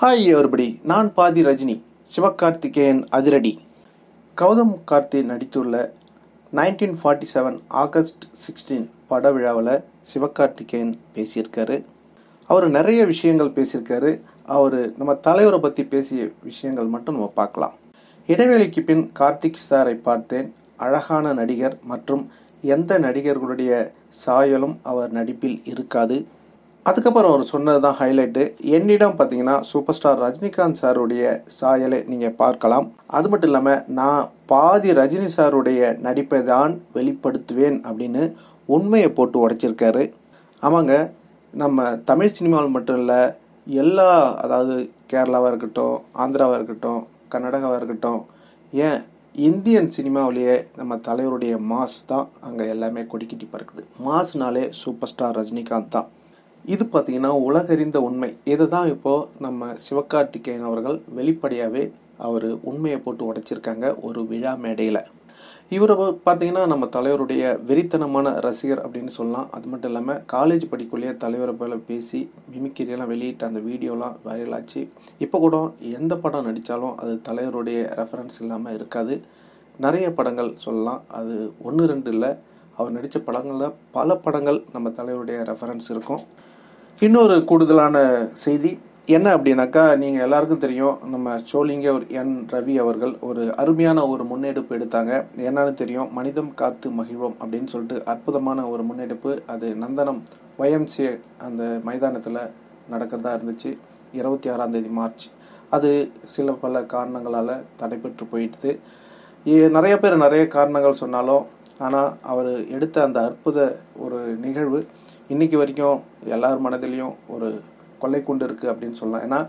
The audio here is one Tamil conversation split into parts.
ஹாய் எவர்படி நான் பாதி ரஜினி சிவகார்த்திகேயன் அதிரடி கௌதம் கார்த்தி நடித்துள்ள nineteen forty seven August sixteen பட விழாவில் சிவகார்த்திகேயன் பேசியிருக்காரு அவர் நிறைய விஷயங்கள் பேசியிருக்காரு அவர் நம்ம தலைவரை பற்றி பேசிய விஷயங்கள் மட்டும் நம்ம பார்க்கலாம் இடைவேளைக்கு பின் கார்த்திக் சாரை பார்த்தேன் அழகான நடிகர் மற்றும் எந்த நடிகர்களுடைய சாயலும் அவர் நடிப்பில் இருக்காது அதுக்கப்புறம் அவர் சொன்னது தான் ஹைலைட்டு என்னிடம் பார்த்தீங்கன்னா சூப்பர் ஸ்டார் ரஜினிகாந்த் சாருடைய சாயலை நீங்கள் பார்க்கலாம் அது மட்டும் இல்லாமல் நான் பாதி ரஜினி சாருடைய நடிப்பை தான் வெளிப்படுத்துவேன் அப்படின்னு உண்மையை போட்டு உடைச்சிருக்காரு ஆமாங்க நம்ம தமிழ் சினிமாவில் மட்டும் இல்லை எல்லா அதாவது கேரளாவாக இருக்கட்டும் ஆந்திராவாக இருக்கட்டும் கர்நாடகாவாக இருக்கட்டும் ஏன் இந்தியன் சினிமாவிலேயே நம்ம தலைவருடைய மாஸ் தான் அங்கே எல்லாமே கொடிக்கிட்டி பறக்குது மாஸ்னாலே சூப்பர் ஸ்டார் ரஜினிகாந்த் தான் இது பார்த்தீங்கன்னா உலகறிந்த உண்மை இதை தான் இப்போது நம்ம சிவகார்த்திகேயன் அவர்கள் வெளிப்படையாகவே அவர் உண்மையை போட்டு உடைச்சிருக்காங்க ஒரு விழா மேடையில் இவரை பார்த்தீங்கன்னா நம்ம தலைவருடைய வெறித்தனமான ரசிகர் அப்படின்னு சொல்லலாம் அது மட்டும் இல்லாமல் காலேஜ் படிக்குள்ளேயே தலைவரை போல பேசி மிமிக்கிரியெல்லாம் வெளியிட்ட அந்த வீடியோலாம் வைரலாச்சு இப்போ கூட எந்த படம் நடித்தாலும் அது தலைவருடைய ரெஃபரன்ஸ் இல்லாமல் இருக்காது நிறைய படங்கள் சொல்லலாம் அது ஒன்று ரெண்டு இல்லை அவர் நடித்த படங்களில் பல படங்கள் நம்ம தலைவருடைய ரெஃபரன்ஸ் இருக்கும் இன்னொரு கூடுதலான செய்தி என்ன அப்படின்னாக்கா நீங்கள் எல்லாருக்கும் தெரியும் நம்ம சோலிங்க ஒரு என் ரவி அவர்கள் ஒரு அருமையான ஒரு முன்னெடுப்பு எடுத்தாங்க என்னன்னு தெரியும் மனிதம் காத்து மகிழ்வோம் அப்படின்னு சொல்லிட்டு அற்புதமான ஒரு முன்னெடுப்பு அது நந்தனம் ஒயம்சி அந்த மைதானத்தில் நடக்கிறதா இருந்துச்சு இருபத்தி ஆறாம் தேதி மார்ச் அது சில பல காரணங்களால் தடைபெற்று போயிடுது நிறைய பேர் நிறைய காரணங்கள் சொன்னாலும் ஆனால் அவர் எடுத்த அந்த அற்புத ஒரு நிகழ்வு இன்னைக்கு வரைக்கும் எல்லார் மனதிலையும் ஒரு கொள்ளை கொண்டு இருக்குது அப்படின்னு சொல்லலாம் ஏன்னா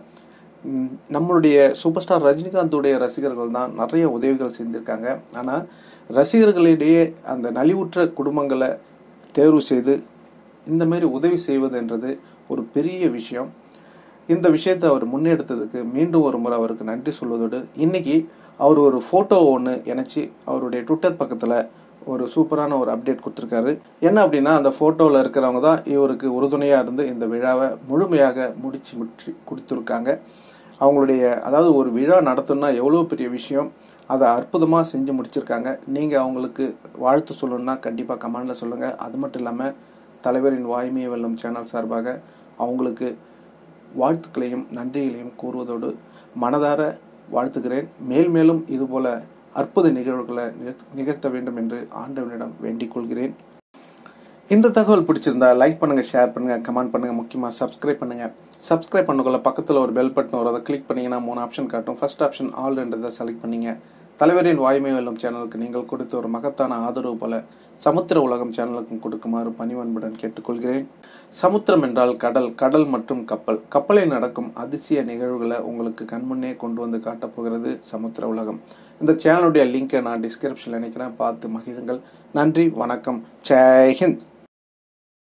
நம்மளுடைய சூப்பர் ஸ்டார் ரஜினிகாந்துடைய ரசிகர்கள் தான் நிறைய உதவிகள் செஞ்சுருக்காங்க ஆனால் ரசிகர்களிடையே அந்த நலிவுற்ற குடும்பங்களை தேர்வு செய்து இந்த மாதிரி உதவி செய்வதுன்றது ஒரு பெரிய விஷயம் இந்த விஷயத்தை அவர் முன்னெடுத்ததுக்கு மீண்டும் ஒரு முறை அவருக்கு நன்றி சொல்வதோடு இன்னைக்கு அவர் ஒரு ஃபோட்டோ ஒன்று இணைச்சி அவருடைய ட்விட்டர் பக்கத்தில் ஒரு சூப்பரான ஒரு அப்டேட் கொடுத்துருக்காரு என்ன அப்படின்னா அந்த ஃபோட்டோவில் இருக்கிறவங்க தான் இவருக்கு உறுதுணையாக இருந்து இந்த விழாவை முழுமையாக முடிச்சு முற்றி கொடுத்துருக்காங்க அவங்களுடைய அதாவது ஒரு விழா நடத்தணும்னா எவ்வளோ பெரிய விஷயம் அதை அற்புதமாக செஞ்சு முடிச்சிருக்காங்க நீங்கள் அவங்களுக்கு வாழ்த்து சொல்லணும்னா கண்டிப்பாக கமெண்டில் சொல்லுங்கள் அது மட்டும் இல்லாமல் தலைவரின் வாய்மையை வெல்லும் சேனல் சார்பாக அவங்களுக்கு வாழ்த்துக்களையும் நன்றிகளையும் கூறுவதோடு மனதார வாழ்த்துகிறேன் மேல் மேலும் இதுபோல அற்புத நிகழ்வுகளை நிகழ்த்த வேண்டும் என்று ஆண்டவனிடம் வேண்டிக் கொள்கிறேன் இந்த தகவல் பிடிச்சிருந்தா லைக் பண்ணுங்க ஷேர் பண்ணுங்க கமெண்ட் பண்ணுங்க முக்கியமாக சப்ஸ்கிரைப் பண்ணுங்க சப்ஸ்கிரைப் பண்ணக்குள்ள பக்கத்தில் ஒரு பெல் பட்டன் வரும் அதை கிளிக் பண்ணீங்கன்னா மூணு ஆப்ஷன் காட்டும் ஃபர்ஸ்ட் ஆப்ஷன் ஆல் ரெண்டதை செலக்ட் பண்ணீங்க தலைவரின் வாய்மை வெல்லும் சேனலுக்கு நீங்கள் கொடுத்த ஒரு மகத்தான ஆதரவு போல சமுத்திர உலகம் சேனலுக்கும் கொடுக்குமாறு பணிவன்புடன் கேட்டுக்கொள்கிறேன் சமுத்திரம் என்றால் கடல் கடல் மற்றும் கப்பல் கப்பலில் நடக்கும் அதிசய நிகழ்வுகளை உங்களுக்கு கண்முன்னே கொண்டு வந்து காட்டப்போகிறது சமுத்திர உலகம் இந்த சேனலுடைய லிங்கை நான் டிஸ்கிரிப்ஷனில் நினைக்கிறேன் பார்த்து மகிழுங்கள் நன்றி வணக்கம் ஜெய் ஹிந்த்